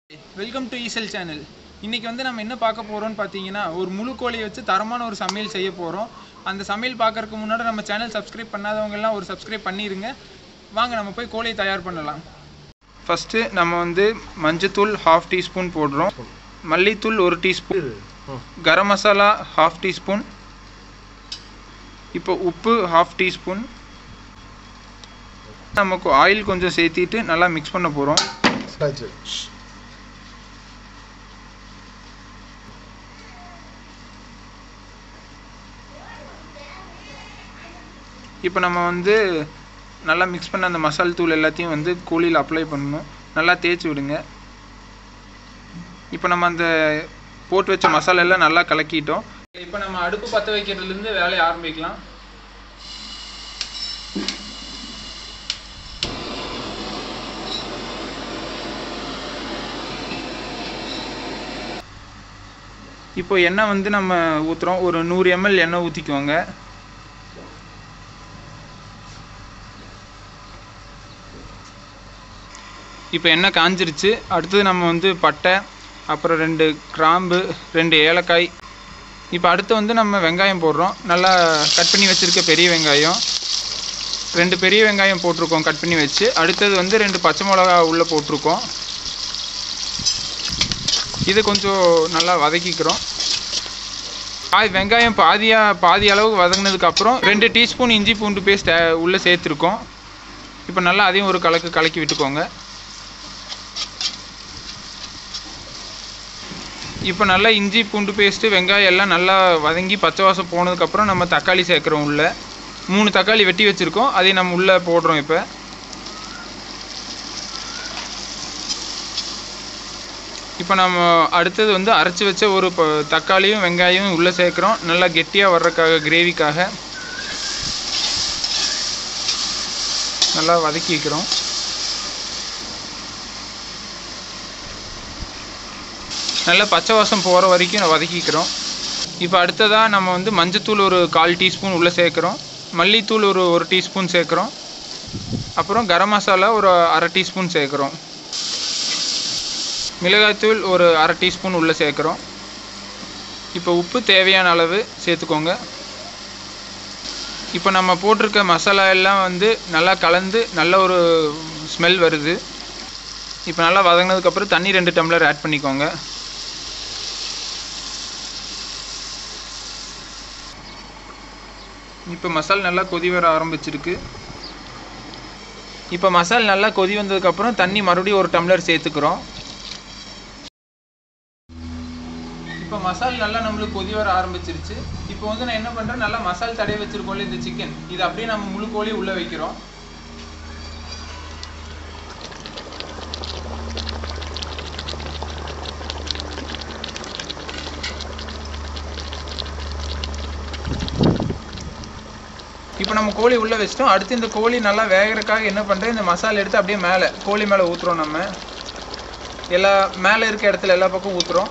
welcome to ஈசல் channel இன்னைக்கு வந்து நம்ம என்ன பார்க்க போறோம்னு பார்த்தீங்கன்னா ஒரு முழு கோழியை வச்சு தரமான ஒரு சமையல் செய்ய போகிறோம் அந்த சமையல் பார்க்கறதுக்கு முன்னாடி நம்ம சேனல் சப்ஸ்கிரைப் பண்ணாதவங்க எல்லாம் ஒரு சப்ஸ்கிரைப் பண்ணிடுங்க வாங்க நம்ம போய் கோழியை தயார் பண்ணலாம் ஃபஸ்ட்டு நம்ம வந்து மஞ்சத்தூள் ஹாஃப் டீஸ்பூன் போடுறோம் மல்லித்தூள் ஒரு teaspoon garam masala half teaspoon இப்போ உப்பு ஹாஃப் டீஸ்பூன் நமக்கு ஆயில் கொஞ்சம் சேர்த்திட்டு நல்லா மிக்ஸ் பண்ண போகிறோம் இப்போ நம்ம வந்து நல்லா மிக்ஸ் பண்ண அந்த மசால் தூள் எல்லாத்தையும் வந்து கோழியில் அப்ளை பண்ணணும் நல்லா தேய்ச்சி விடுங்க இப்போ நம்ம அந்த போட்டு வச்ச மசாலா எல்லாம் நல்லா கலக்கிட்டோம் இப்போ நம்ம அடுப்பு பற்ற வைக்கிறதுலேருந்து வேலையை ஆரம்பிக்கலாம் இப்போ எண்ணெய் வந்து நம்ம ஊற்றுறோம் ஒரு நூறு எம்எல் எண்ணெய் ஊற்றிக்குவோங்க இப்போ எண்ணெய் காஞ்சிருச்சு அடுத்தது நம்ம வந்து பட்டை அப்புறம் ரெண்டு கிராம்பு ரெண்டு ஏலக்காய் இப்போ அடுத்து வந்து நம்ம வெங்காயம் போடுறோம் நல்லா கட் பண்ணி வச்சுருக்க பெரிய வெங்காயம் ரெண்டு பெரிய வெங்காயம் போட்டிருக்கோம் கட் பண்ணி வச்சு அடுத்தது வந்து ரெண்டு பச்சை மிளகா உள்ளே போட்டிருக்கோம் இது கொஞ்சம் நல்லா வதக்கிக்கிறோம் பாதி வெங்காயம் பாதியாக பாதி அளவுக்கு வதங்கினதுக்கு அப்புறம் ரெண்டு டீஸ்பூன் இஞ்சி பூண்டு பேஸ்ட் உள்ளே சேர்த்துருக்கோம் இப்போ நல்லா அதையும் ஒரு கலக்கு கலக்கி விட்டுக்கோங்க இப்போ நல்லா இஞ்சி பூண்டு பேஸ்ட்டு வெங்காயம் எல்லாம் நல்லா வதங்கி பச்சை வாசம் போனதுக்கப்புறம் நம்ம தக்காளி சேர்க்குறோம் உள்ளே மூணு தக்காளி வெட்டி வச்சுருக்கோம் அதை நம்ம உள்ளே போடுறோம் இப்போ இப்போ நம்ம அடுத்தது வந்து அரைச்சி வச்ச ஒரு ப- தக்காளியும் வெங்காயமும் உள்ளே சேர்க்குறோம் நல்லா கெட்டியாக வர்றதுக்காக கிரேவிக்காக நல்லா வதக்கி வைக்கிறோம் நல்லா பச்சை வாசம் போகிற வரைக்கும் வதக்கிக்கிறோம் இப்போ அடுத்ததாக நம்ம வந்து மஞ்சத்தூள் ஒரு கால் டீஸ்பூன் உள்ளே சேர்க்குறோம் மல்லித்தூள் ஒரு ஒரு டீஸ்பூன் சேர்க்குறோம் அப்புறம் கரம் மசாலா ஒரு அரை டீஸ்பூன் சேர்க்குறோம் மிளகாய்த்தூள் ஒரு அரை டீஸ்பூன் உள்ளே சேர்க்குறோம் இப்போ உப்பு தேவையான அளவு சேர்த்துக்கோங்க இப்போ நம்ம போட்டிருக்க மசாலா எல்லாம் வந்து நல்லா கலந்து நல்ல ஒரு ஸ்மெல் வருது இப்போ நல்லா வதங்கினதுக்கப்புறம் தண்ணி ரெண்டு டம்ளர் ஆட் பண்ணிக்கோங்க இப்போ மசால் நல்லா கொதி வர ஆரம்பிச்சிருக்கு இப்போ மசால் நல்லா கொதி வந்ததுக்கப்புறம் தண்ணி மறுபடியும் ஒரு டம்ளர் சேர்த்துக்கிறோம் இப்போ மசால் நல்லா நம்மளுக்கு கொதி வர ஆரம்பிச்சிருச்சு இப்போ வந்து நான் என்ன பண்ணுறேன் நல்லா மசால் தடவி வச்சிருக்கோம்ல இந்த சிக்கன் இது அப்படியே நம்ம முழு கோழி உள்ளே வைக்கிறோம் இப்போ நம்ம கோழி உள்ளே வச்சிட்டோம் அடுத்து இந்த கோழி நல்லா வேகறதுக்காக என்ன பண்ணுறேன் இந்த மசாலா எடுத்து அப்படியே மேலே கோழி மேலே ஊற்றுறோம் நம்ம எல்லா மேலே இருக்க இடத்துல எல்லா பக்கம் ஊற்றுறோம்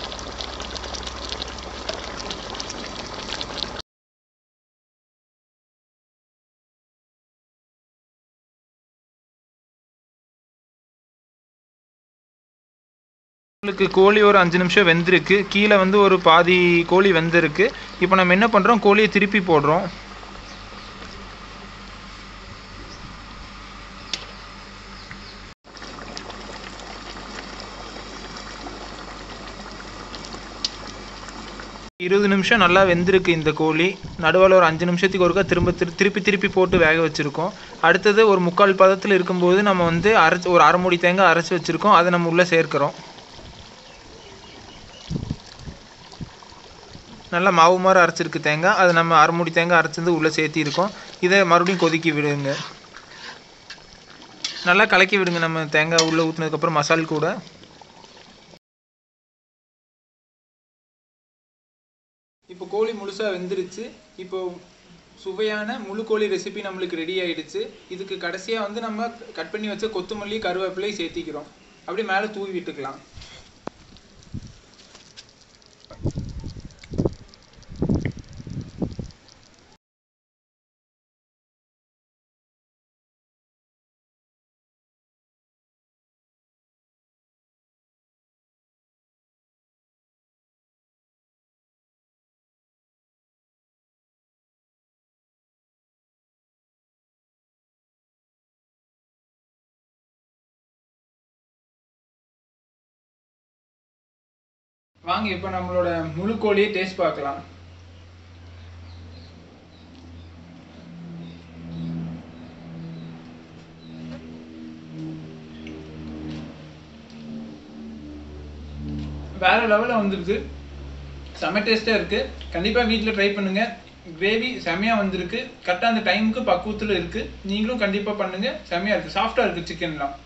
உங்களுக்கு கோழி ஒரு அஞ்சு நிமிஷம் வெந்திருக்கு கீழே வந்து ஒரு பாதி கோழி வெந்திருக்கு இப்போ நம்ம என்ன பண்ணுறோம் கோழியை திருப்பி போடுறோம் இருபது நிமிஷம் நல்லா வெந்திருக்கு இந்த கோழி நடுவில் ஒரு அஞ்சு நிமிஷத்துக்கு ஒருக்கா திரும்ப திரு திருப்பி திருப்பி போட்டு வேக வச்சுருக்கோம் அடுத்தது ஒரு முக்கால் பதத்தில் இருக்கும்போது நம்ம வந்து அரைச்சி ஒரு அரை மூடி தேங்காய் அரைச்சி வச்சுருக்கோம் அதை நம்ம உள்ளே சேர்க்குறோம் நல்லா மாவு மாதிரி அரைச்சிருக்கு தேங்காய் அதை நம்ம அரை மூடி தேங்காய் அரைச்சிருந்து உள்ளே சேர்த்திருக்கோம் இதை மறுபடியும் கொதிக்கி விடுங்க நல்லா கலக்கி விடுங்க நம்ம தேங்காய் உள்ளே ஊற்றினதுக்கப்புறம் மசால் கூட இப்போ கோழி முழுசாக வெந்துருச்சு இப்போ சுவையான முழு கோழி ரெசிபி நம்மளுக்கு ரெடி ஆயிடுச்சு இதுக்கு கடைசியாக வந்து நம்ம கட் பண்ணி வச்ச கொத்தமல்லி கருவேப்பிலை சேர்த்திக்கிறோம் அப்படியே மேலே தூவி விட்டுக்கலாம் வாங்க இப்போ நம்மளோட முழு கோழியை டேஸ்ட் பார்க்கலாம் வேற லெவலில் வந்திருக்கு செம்ம டேஸ்ட்டாக இருக்கு கண்டிப்பாக வீட்டில் ட்ரை பண்ணுங்க கிரேவி செம்மையாக வந்திருக்கு கரெக்டாக அந்த டைமுக்கு பக்குவத்தில் இருக்கு நீங்களும் கண்டிப்பாக பண்ணுங்க செம்மையாக இருக்கு சாஃப்டாக இருக்கு சிக்கன்லாம்